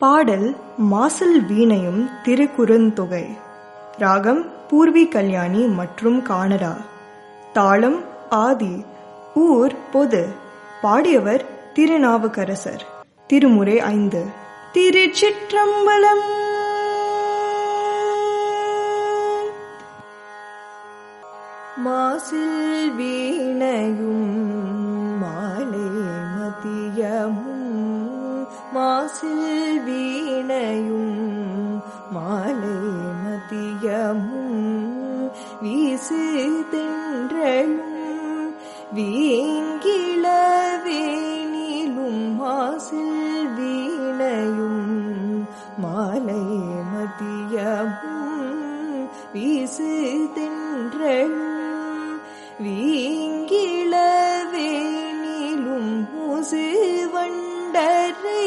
பாடல் மாசில் வீணையும் திருக்குறுந்தொகை ராகம் பூர்வி கல்யாணி மற்றும் கானடா தாளம் ஆதி ஊர் பொது பாடியவர் திருநாவுக்கரசர் திருமுறை ஐந்து திருச்சிற்றம்பலம் மாசில் வீணையும் மாலை மதியமும் மாசில் வீணையும் மாலை மதியமும் வீசு தென்றலும் வீங்கிள வேணிலும் மாசில் வீணையும் மாலை மதியமும் வீசு தென்றலும் வீங்கிள வேணிலும் முசு வண்டரை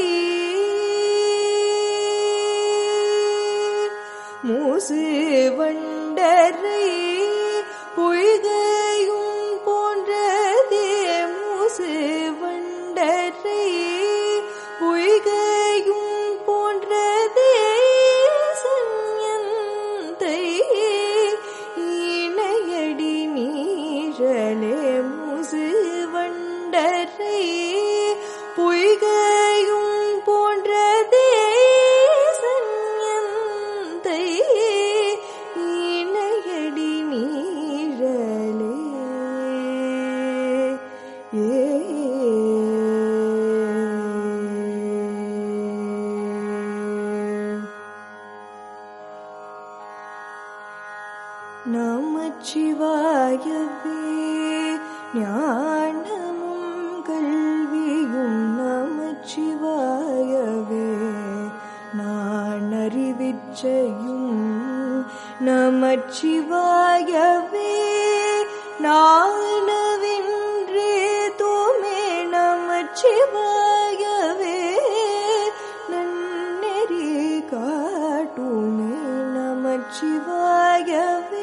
மூசு வண்டரை பொய்கையும் போன்றதே மூசு வண்டரை பொய்கையும் போன்றதே சன்யந்தை இணையடி நீழலே மூசு வண்டரை பொய்கையும் போன்றதே சன்யந்தை இணையடி நீழலே ஏ நமச்சிவாயவே ஞானமும் கல்வியும் நமச்சிவாயவே நான் அறிவிச்சையும் நமச்சிவாயவே நானவென்றே தூமே நமச்சிவாயவே நன்னெறி காட்டுமே நமச்சிவாயவே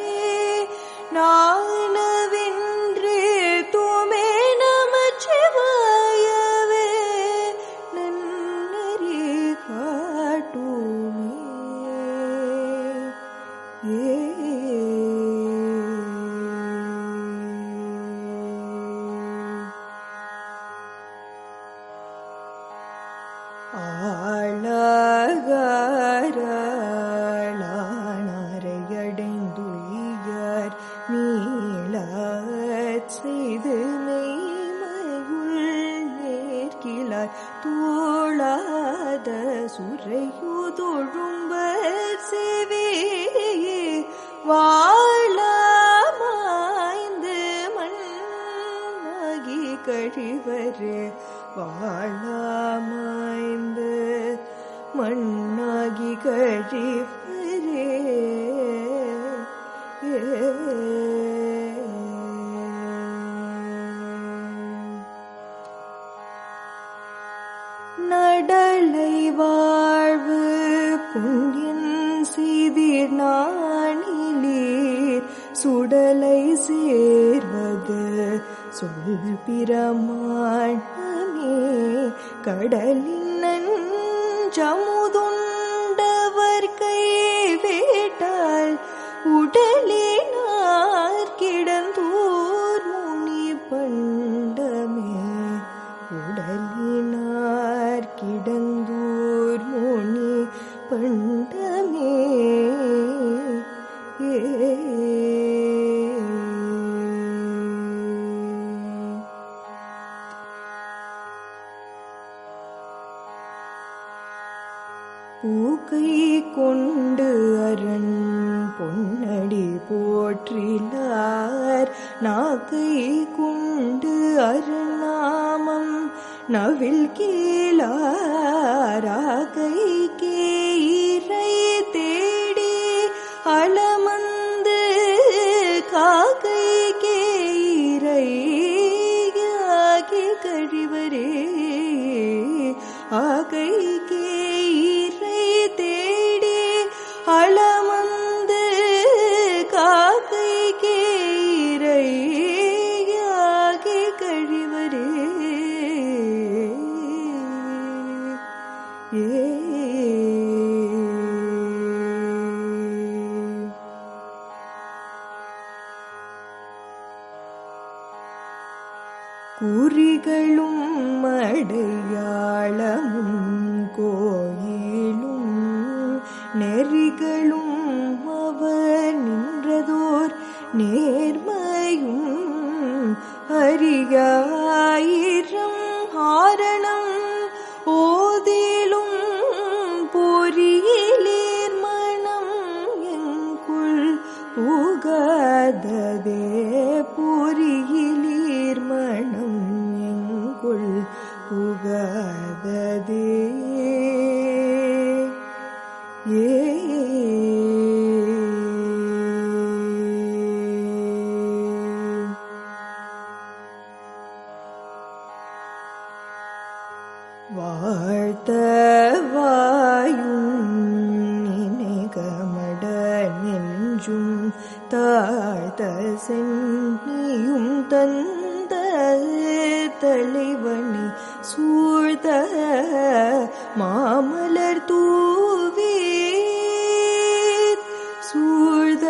நானவென்றே தூமே நமச்சிவாயவே நன்னெறி காட்டுமே ஏ ஆளாகாரடைந்துயர் நீளச் செய்து மெய்மையுள் நேர்கிலார் தோளாத சுரையுதொழும்பர் செவே வாழாமாய்ந்து மண்ணாகி கழிவரே வாழாமாய்ந்து மண்ணாகி கழிவரே நடலை வாழ்வு புண்ணியன் சீதிர் நாணிலீர் சுடலை சேர்வது சொல் பிரமாணமே கடலின் ஜமுதுண்டவர் கை வேட்டால் உடலினார் கிடந்தூர் முனி பண்டமே உடலினார் கிடந்தூர் முனி பண்டமே ஏ பூக்கை கொண்டு அரண் பொன்னடி போற்றிலார் நாக்கை கொண்டு அருநாமம் நவில் கீழாராகை கேரை தேடி அளமந்து காக்கை கேரை ஆகி கழிவரே ஆகை கேரை தேடி அளமந்து காக்கை கேரை ஆகி கழிவரே ஏ குறிகளும் அடையாளமும் கோயிலும் நெறிகளும் அவர் நின்றதோர் நேர்மையும் அறியாயிரம் ஆரணம் ஓதிலும் பொறியிலேர் மனம் எங்குள் புகாததே பொறியிலீர் மனம் எங்குள் புகாததே ஏ வாழ்த்த வாயும் நினைகமட நெஞ்சும் தாழ்த்த சென்னியும் தந்த தலைவனி சூழ்ந்த மாமலர் தூவி சூழ்ந்த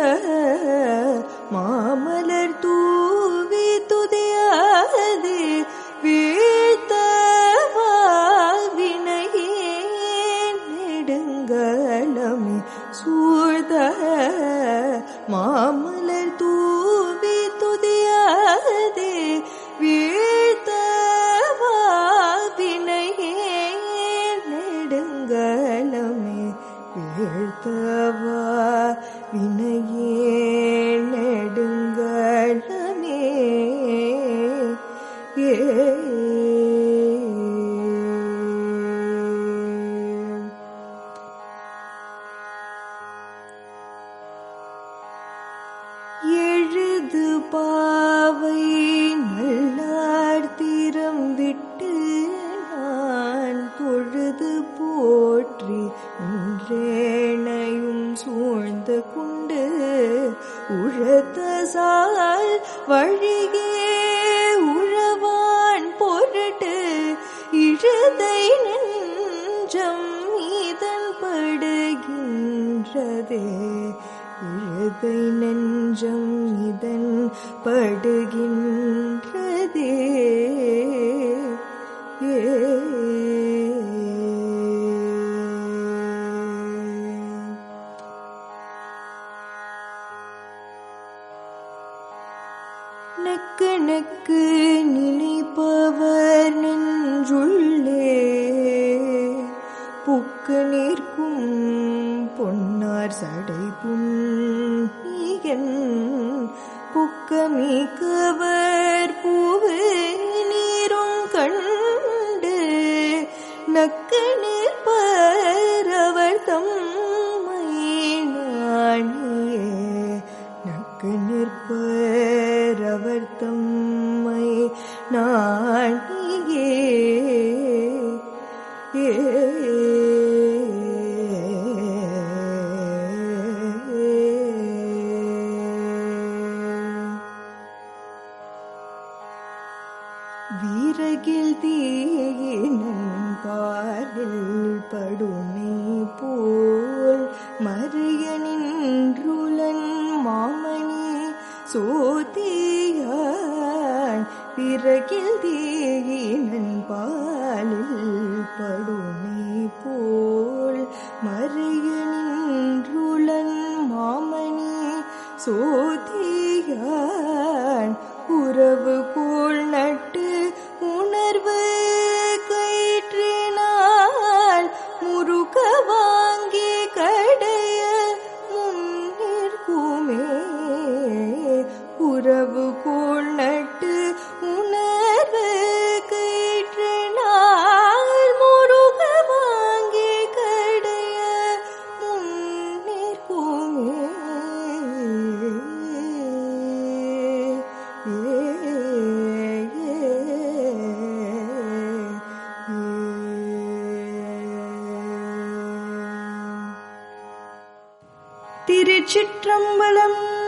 மாமலர் தூவி துதியாது வீழ்த்த வினையே நெடுங்கலமே சூழ்ந்த மாமலர் தூவி துதியாதே வீழ்த்த வினையே நெடுங்கலமே வீழ்த்தவா வினையே நெடுங்கலமே ஏ எழுது பாவை நல்லார் தீரம் விட்டு நான் பொழுது போற்றி நின்றேனையும் சூழ்ந்து கொண்டு உழத்த சால் வழியே உழவான் பொருட்டு இழுதை நெஞ்சம் இதன் படுகின்றதே இழுதை நெஞ்சம் இதன் படுகின்றதே ஏ நெக்கு நெக்கு நினைப்பவர் நெஞ்சுள்ளே புக்கு நிற்கும் பொன்னார் சடை புன்னியன் புக்கமிக்கவர் பூவு நீரும் கண்டு நக்கு நிற்பர் அவர் தம்மை நாணியே நக்கு நிற்பர் அவர் தம்மை நாணியே ஏ வீரகில் தீயினன் பாரில் படுமை போல் மறிய நின்றுலன் மாமணி சோதியான் பிறகில் தீயினன் பாலில் படுமை போல் மறிய நின்றுலன் மாமணி சோதியான் உறவு போல் நட்டு உணர்வு கயிற்றினால் முருக வாங்கி கடைய முன்னிற்குமே உறவு போல் நட்டு உணர்வு கயிற்றினால் முருக வாங்கி கடைய திருச்சிற்றம்பலம்